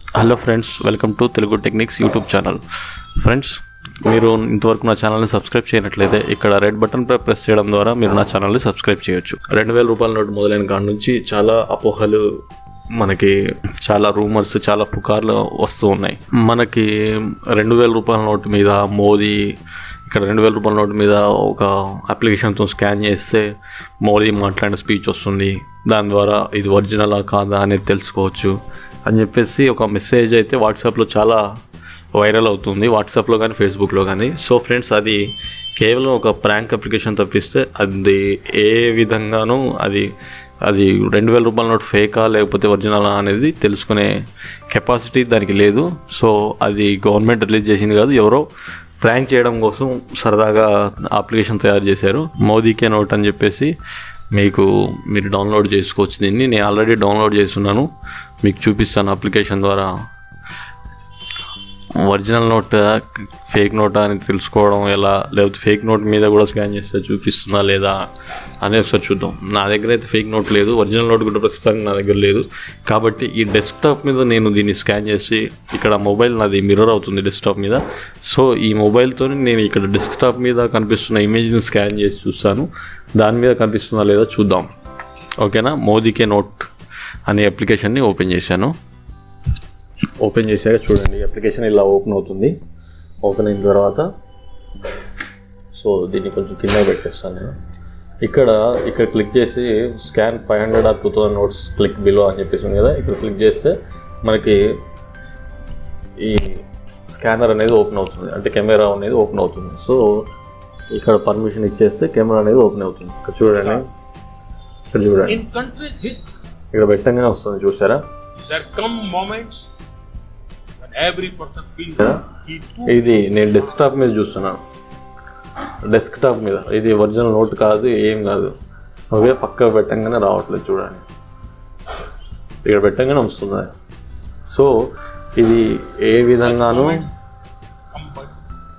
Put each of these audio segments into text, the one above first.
Hello friends welcome to Telugu techniques YouTube channel friends మీరు ఇంతవరకు నా ఛానల్ని సబ్స్క్రైబ్ చేయనట్లయితే ఇక్కడ రెడ్ బటన్ పై ప్రెస్ చేయడం ద్వారా మీరు నా ఛానల్ని సబ్స్క్రైబ్ చేయొచ్చు రెండు వేల రూపాయల నోటు మొదలైన కాడ నుంచి చాలా అపోహలు మనకి చాలా రూమర్స్ చాలా పుకార్లు వస్తూ ఉన్నాయి మనకి రెండు వేల రూపాయల నోటు మీద మోదీ ఇక్కడ రెండు వేల రూపాయల నోటు మీద ఒక అప్లికేషన్తో స్కాన్ చేస్తే మోదీ మాట్లాడిన స్పీచ్ వస్తుంది దాని ద్వారా ఇది ఒరిజినలా కాదా అనేది తెలుసుకోవచ్చు అని చెప్పేసి ఒక మెసేజ్ అయితే వాట్సాప్లో చాలా వైరల్ అవుతుంది వాట్సాప్లో కానీ ఫేస్బుక్లో కానీ సో ఫ్రెండ్స్ అది కేవలం ఒక ప్రాంక్ అప్లికేషన్ తప్పిస్తే అది ఏ విధంగానూ అది అది రెండు వేల రూపాయల నోట్ ఫేకా లేకపోతే ఒరిజినలా అనేది తెలుసుకునే కెపాసిటీ దానికి లేదు సో అది గవర్నమెంట్ రిలీజ్ చేసింది కాదు ఎవరో ప్రాంక్ చేయడం కోసం సరదాగా అప్లికేషన్ తయారు చేశారు మోదీకే నోట్ అని చెప్పేసి మీకు మీరు డౌన్లోడ్ చేసుకోవచ్చు దీన్ని నేను ఆల్రెడీ డౌన్లోడ్ చేస్తున్నాను మీకు చూపిస్తాను అప్లికేషన్ ద్వారా ఒరిజినల్ నోట్ ఫేక్ నోట్ అని తెలుసుకోవడం ఎలా లేకపోతే ఫేక్ నోట్ మీద కూడా స్కాన్ చేస్తే చూపిస్తుందా లేదా అనేది ఒకసారి చూద్దాం నా దగ్గర అయితే ఫేక్ నోట్ లేదు ఒరిజినల్ నోట్ కూడా ప్రస్తుతానికి నా దగ్గర లేదు కాబట్టి ఈ డెస్క్టాప్ మీద నేను దీన్ని స్కాన్ చేసి ఇక్కడ మొబైల్ నాది మిర్రర్ అవుతుంది డెస్క్టాప్ మీద సో ఈ మొబైల్తో నేను ఇక్కడ డెస్క్టాప్ మీద కనిపిస్తున్న ఇమేజ్ని స్కాన్ చేసి చూస్తాను దాని మీద కనిపిస్తుందా లేదా చూద్దాం ఓకేనా మోదీకే నోట్ అనే అప్లికేషన్ని ఓపెన్ చేశాను ఓపెన్ చేశాక చూడండి అప్లికేషన్ ఇలా ఓపెన్ అవుతుంది ఓపెన్ అయిన తర్వాత సో దీన్ని కొంచెం కింద పెట్టేస్తాను నేను ఇక్కడ ఇక్కడ క్లిక్ చేసి scan five hundred or two thousand notes click below అని చెప్పేసి ఉంది కదా ఇక్కడ క్లిక్ చేస్తే మనకి ఈ స్కానర్ అనేది ఓపెన్ అవుతుంది అంటే కెమెరా అనేది ఓపెన్ అవుతుంది సో ఇక్కడ పర్మిషన్ ఇచ్చేస్తే కెమెరా అనేది ఓపెన్ అవుతుంది ఇక్కడ చూడండి ఇక్కడ చూడండి In country's history, ఇక్కడ పెట్టంగానే వస్తుంది చూసారా there come moments when every person feels Yeah. he too ఇది నేను డెస్క్టాప్ మీద చూస్తున్నాను డెస్క్టాప్ మీద ఇది ఒరిజినల్ నోట్ కాదు ఏం కాదు ఓకే పక్క పెట్టంగానే రావట్లేదు చూడండి ఇక్కడ పెట్టంగానే వస్తుంది సో ఇది ఏ విధంగానూ moments come by.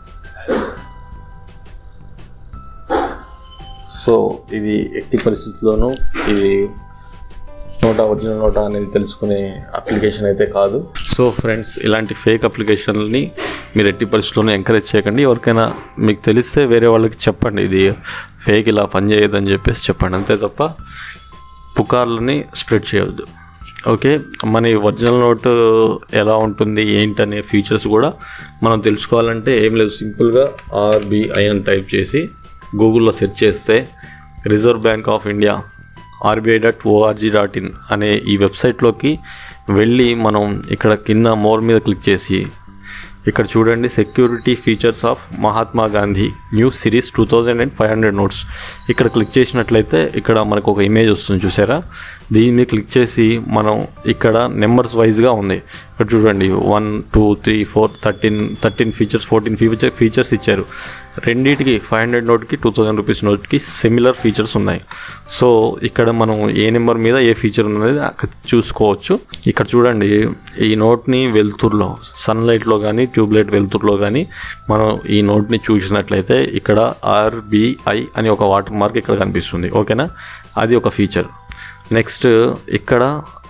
సో ఇది ఎట్టి పరిస్థితుల్లోనూ ఇది నోటా ఒరిజినల్ నోటా అనేది తెలుసుకునే అప్లికేషన్ అయితే కాదు సో ఫ్రెండ్స్ ఇలాంటి ఫేక్ అప్లికేషన్లని మీరు ఎట్టి పరిస్థితుల్లోనూ ఎంకరేజ్ చేయకండి ఎవరికైనా మీకు తెలిస్తే వేరే వాళ్ళకి చెప్పండి ఇది ఫేక్ ఇలా పనిచేయదని చెప్పేసి చెప్పండి అంతే తప్ప పుకార్లని స్ప్రెడ్ చేయవద్దు ఓకే మన ఈ ఒరిజినల్ నోట్ ఎలా ఉంటుంది ఏంటనే ఫీచర్స్ కూడా మనం తెలుసుకోవాలంటే ఏం లేదు సింపుల్గా ఆర్బీఐ అని టైప్ చేసి గూగుల్లో సెర్చ్ చేస్తే reserve bank of India RBI dot ORG dot in అనే ఈ వెబ్సైట్లోకి వెళ్ళి మనం ఇక్కడ కింద మోర్ మీద క్లిక్ చేసి ఇక్కడ చూడండి security features of Mahatma Gandhi new series two thousand and five hundred notes ఇక్కడ క్లిక్ చేసినట్లయితే ఇక్కడ మనకు ఒక ఇమేజ్ వస్తుంది చూసారా దీని మీద క్లిక్ చేసి మనం ఇక్కడ నెంబర్స్ వైజ్గా ఉంది ఇక్కడ చూడండి one two three four thirteen thirteen features fourteen feature features ఇచ్చారు రెండింటికి ఫైవ్ హండ్రెడ్ నోట్కి టూ థౌజండ్ రూపీస్ నోట్కి సిమిలర్ ఫీచర్స్ ఉన్నాయి సో ఇక్కడ మనం ఏ నెంబర్ మీద ఏ ఫీచర్ ఉన్నది అక్కడ చూసుకోవచ్చు ఇక్కడ చూడండి ఈ నోట్ని వెలుతురులో సన్లైట్లో కానీ ట్యూబ్లైట్ వెలుతురులో కానీ మనం ఈ నోట్ని చూసినట్లయితే ఇక్కడ ఆర్బిఐ అని ఒక వాటర్ మార్క్ ఇక్కడ కనిపిస్తుంది ఓకేనా అది ఒక ఫీచర్ నెక్స్ట్ ఇక్కడ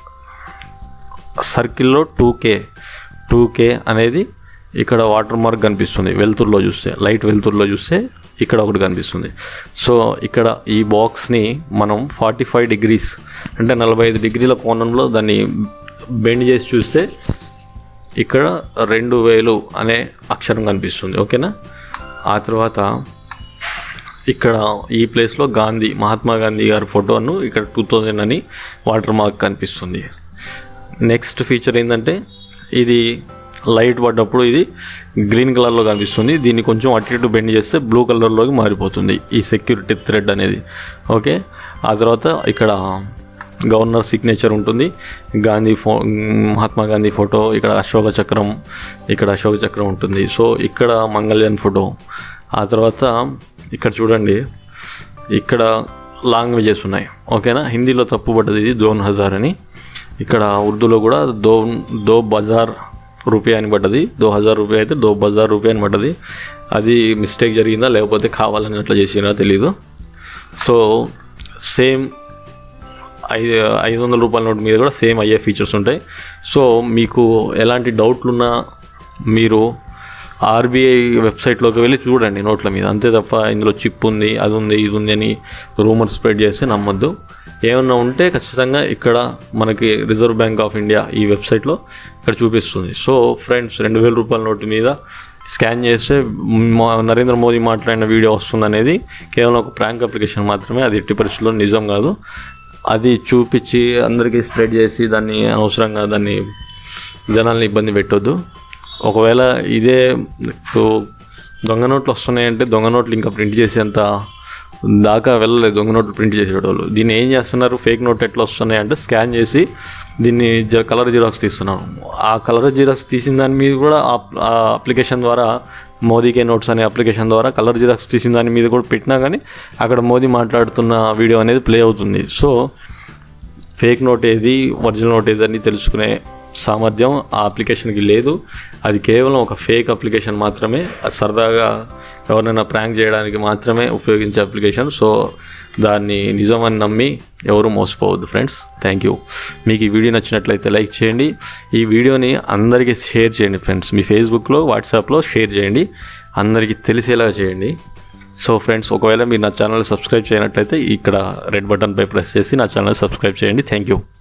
సర్కిల్లో టూ కే టూ కే అనేది ఇక్కడ వాటర్ మార్క్ కనిపిస్తుంది వెలుతురులో చూస్తే లైట్ వెలుతురులో చూస్తే ఇక్కడ ఒకటి కనిపిస్తుంది సో ఇక్కడ ఈ బాక్స్ని మనం ఫార్టీ ఫైవ్ డిగ్రీస్ అంటే నలభై ఐదు డిగ్రీల కోణంలో దాన్ని బెండ్ చేసి చూస్తే ఇక్కడ రెండు వేలు అనే అక్షరం కనిపిస్తుంది ఓకేనా ఆ తర్వాత ఇక్కడ ఈ ప్లేస్లో గాంధీ మహాత్మా గాంధీ గారి ఫోటోను ఇక్కడ టూ థౌజండ్ అని వాటర్ మార్క్ కనిపిస్తుంది నెక్స్ట్ ఫీచర్ ఏంటంటే ఇది లైట్ పడ్డప్పుడు ఇది గ్రీన్ కలర్లో కనిపిస్తుంది దీన్ని కొంచెం అటు ఇటు బెండ్ చేస్తే బ్లూ కలర్లోకి మారిపోతుంది ఈ సెక్యూరిటీ థ్రెడ్ అనేది ఓకే ఆ తర్వాత ఇక్కడ గవర్నర్ సిగ్నేచర్ ఉంటుంది గాంధీ ఫో మహాత్మా గాంధీ ఫోటో ఇక్కడ అశోక చక్రం ఇక్కడ అశోక చక్రం ఉంటుంది సో ఇక్కడ మంగళ్యాన్ ఫోటో ఆ తర్వాత ఇక్కడ చూడండి ఇక్కడ లాంగ్వేజెస్ ఉన్నాయి ఓకేనా హిందీలో తప్పుపడ్డది ఇది దోన్ హజార్ అని ఇక్కడ ఉర్దూలో కూడా దో దో బజార్ రూపాయ అని పడ్డది దో హజార్ రూపాయ అయితే దో బజార్ రూపాయ అని పడ్డది అది మిస్టేక్ జరిగిందా లేకపోతే కావాలని అట్లా చేసినా తెలీదు సో సేమ్ ఐదు ఐదు వందల రూపాయల నోట్ మీద కూడా సేమ్ అయ్యే ఫీచర్స్ ఉంటాయి సో మీకు ఎలాంటి డౌట్లు ఉన్నా మీరు ఆర్బీఐ వెబ్సైట్లోకి వెళ్ళి చూడండి నోట్ల మీద అంతే తప్ప ఇందులో చిప్ ఉంది అది ఉంది ఇది ఉంది అని రూమర్ స్ప్రెడ్ చేస్తే నమ్మొద్దు ఏమన్నా ఉంటే ఖచ్చితంగా ఇక్కడ మనకి రిజర్వ్ బ్యాంక్ ఆఫ్ ఇండియా ఈ వెబ్సైట్లో ఇక్కడ చూపిస్తుంది సో ఫ్రెండ్స్ రెండు వేల రూపాయల నోటు మీద స్కాన్ చేస్తే మా- నరేంద్ర మోదీ మాట్లాడిన వీడియో వస్తుంది అనేది కేవలం ఒక ప్రాంక్ అప్లికేషన్ మాత్రమే అది ఎట్టి పరిస్థితుల్లో నిజం కాదు అది చూపించి అందరికీ స్ప్రెడ్ చేసి దాన్ని అనవసరంగా దాన్ని జనాల్ని ఇబ్బంది పెట్టొద్దు ఒకవేళ ఇదే ఇప్పుడు దొంగ నోట్లు వస్తున్నాయంటే దొంగ నోట్లు ఇంకా ప్రింట్ చేసేంత దాకా వెళ్ళలేదు దొంగ నోట్లు ప్రింట్ చేసేటోళ్ళు దీన్ని ఏం చేస్తున్నారు ఫేక్ నోట్ ఎట్లా వస్తున్నాయి అంటే స్కాన్ చేసి దీన్ని జ కలర్ జిరాక్స్ తీస్తున్నాం ఆ కలర్ జిరాక్స్ తీసిన దాని మీద కూడా ఆ- ఆ అప్లికేషన్ ద్వారా మోదీకే నోట్స్ అనే అప్లికేషన్ ద్వారా కలర్ జిరాక్స్ తీసిన దాని మీద కూడా పెట్టినా కానీ అక్కడ మోదీ మాట్లాడుతున్న వీడియో అనేది ప్లే అవుతుంది సో ఫేక్ నోట్ ఏది ఒరిజినల్ నోట్ ఏది అని తెలుసుకునే సామర్థ్యం ఆ అప్లికేషన్కి లేదు అది కేవలం ఒక ఫేక్ అప్లికేషన్ మాత్రమే అది సరదాగా ఎవరినైనా ప్రాంక్ చేయడానికి మాత్రమే ఉపయోగించే అప్లికేషన్ సో దాన్ని నిజమని నమ్మి ఎవరు మోసపోవద్దు ఫ్రెండ్స్ థ్యాంక్ యూ మీకు ఈ వీడియో నచ్చినట్లయితే లైక్ చేయండి ఈ వీడియోని అందరికీ షేర్ చేయండి ఫ్రెండ్స్ మీ ఫేస్బుక్లో వాట్సాప్లో షేర్ చేయండి అందరికీ తెలిసేలా చేయండి సో ఫ్రెండ్స్ ఒకవేళ మీరు నా ఛానల్ సబ్స్క్రైబ్ చేయనట్లయితే ఇక్కడ రెడ్ బటన్పై ప్రెస్ చేసి నా ఛానల్ సబ్స్క్రైబ్ చేయండి థ్యాంక్ యూ